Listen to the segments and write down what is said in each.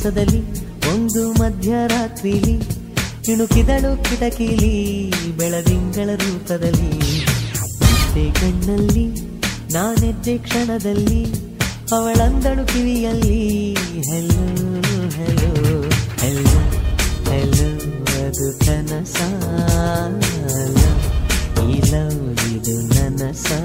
ಮಾಸದಲ್ಲಿ ಒಂದು ಮಧ್ಯರಾತ್ರಿಲಿ ಇಣುಕಿದಳು ಕಿಟಕಿಲಿ ಬೆಳದಿಂಗಳ ರೂಪದಲ್ಲಿ ನಿದ್ದೆ ಕಣ್ಣಲ್ಲಿ ನಾನೆದ್ದೆ ಕ್ಷಣದಲ್ಲಿ ಅವಳಂದಳು ಕಿವಿಯಲ್ಲಿ ಹೆಲೋ ಹೆಲೋ ಹೆಲೋ ಹೆಲೋ ಅದು ಕನಸಾಲ ಈ ಲವ್ ಇದು ನನಸಾ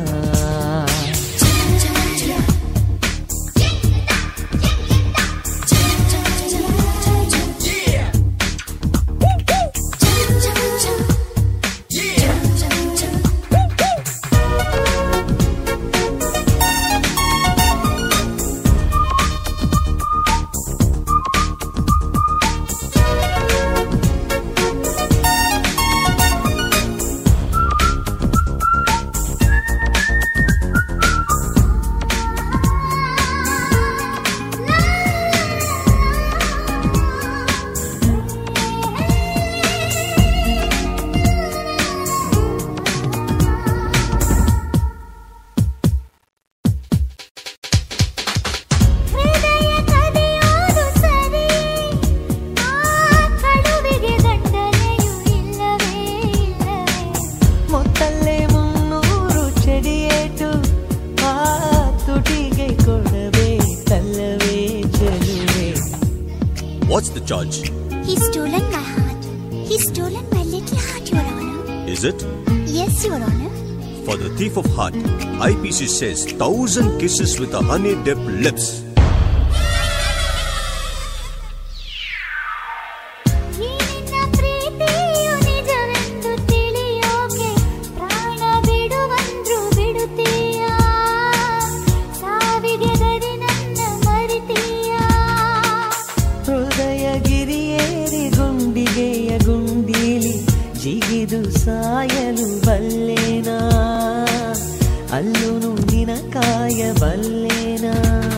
ಹೃದಯ ಕದಿಯೋದು ಸರಿ ಆ ಕಳುವಿಗೆ ದಂಡನೆಯೂ ಇಲ್ಲವೇ ಇಲ್ಲವೇ ಮೊತ್ತಲ್ಲೇ ಮುನ್ನೂರು ಚಡಿಯೇಟು ಆ ತುಟಿಗೆ ಕೊಡಬೇಕಲ್ಲವೇ ಚೆಲುವೆ What's the charge? He's stolen my heart. He's stolen my little heart, Your Honor. Is it? Yes, Your Honor. For the thief of heart, IPC says thousand kisses with a honey dipped lips. ಈ ನಿನ್ನ ಪ್ರೀತಿಯು ನಿಜವೆಂದು ತಿಳಿಯೋಕೆ ಪ್ರಾಣ ಬಿಡುವಂದ್ರು ಬಿಡುತ್ತೀಯ ಸಾವಿಗೆ ಗರಿ ನನ್ನ ಮರಿತೀಯ ಹೃದಯ ಗಿರಿಯೇರಿ ಗುಂಡಿಗೆಯ ಗುಂಡೀಲಿ ಜಿಗಿದು ಸಾಯಲು ಬಲ್ಲೇನಾ ಅಲ್ಲೂ ನಿನ ಕಾಯ ಬಲ್ಲೇನಾ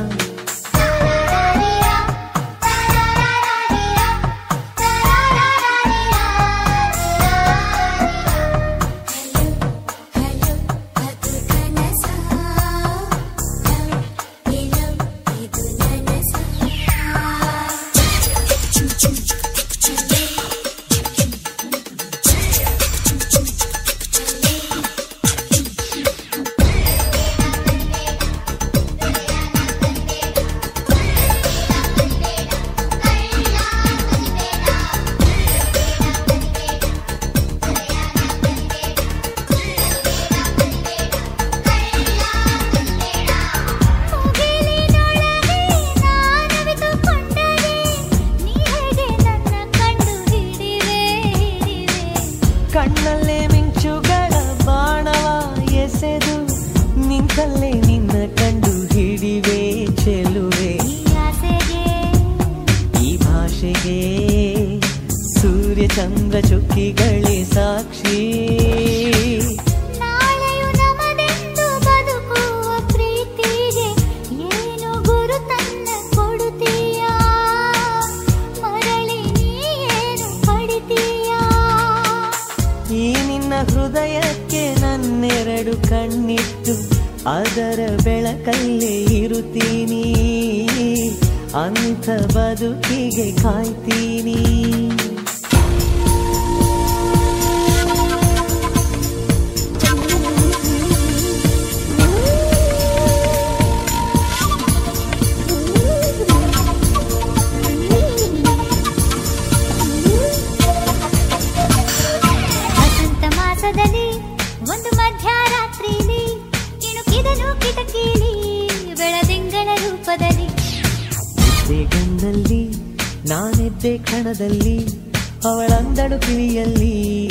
ಮುಗಿಲಿನೊಳಗೆ ನಾನವಿತುಕೊಂಡರೆ ನೀ ಹೇಗೆ ನನ್ನ ಕಂಡು ಹಿಡಿವೆ ಹಿಡಿವೆ ಕಣ್ಣಲ್ಲೇ ಮಿಂಚುಗಳ ಬಾಣವ ಎಸೆದು ನಿಂತಲ್ಲೇ ನಿನ್ನ ಕಂಡು ಹಿಡಿವೆ ಚೆಲುವೆ ಈ ಆಸೆಗೆ ಈ ಭಾಷೆಗೆ ಸೂರ್ಯ ಚಂದ್ರ ಚುಕ್ಕಿಗಳೇ ಸಾಕ್ಷಿ ನಾಳೆಯು ನಮದೆಂದು ಬದುಕುವ ಪ್ರೀತಿಗೆ ಏನು ಗುರುತನ್ನ ಕೊಡುತ್ತೀಯ ಮರಳಿ ನೀ ಏನು ಪಡಿತೀಯ ಈ ನಿನ್ನ ಹೃದಯಕ್ಕೆ ನನ್ನೆರಡು ಕಣ್ಣಿಟ್ಟು ಅದರ ಬೆಳಕಲ್ಲೇ ಇರುತ್ತೀನಿ ಅಂಥ ಬದುಕಿಗೆ ಕಾಯ್ತೀನಿ ವಸಂತ ಮಾಸದಲ್ಲಿ ಒಂದು ಮಧ್ಯರಾತ್ರಿಲಿ ಇಣುಕಿದನು ಕಿಟಕಿಲಿ ಬೆಳದಿಂಗಳ ರೂಪದಲ್ಲಿ ನಿದ್ದೆ ಗಣ್ಣಲ್ಲಿ ನಾನೆದ್ದೆ ಕ್ಷಣದಲ್ಲಿ ಅವಳಂದಳು ಕಿವಿಯಲ್ಲಿ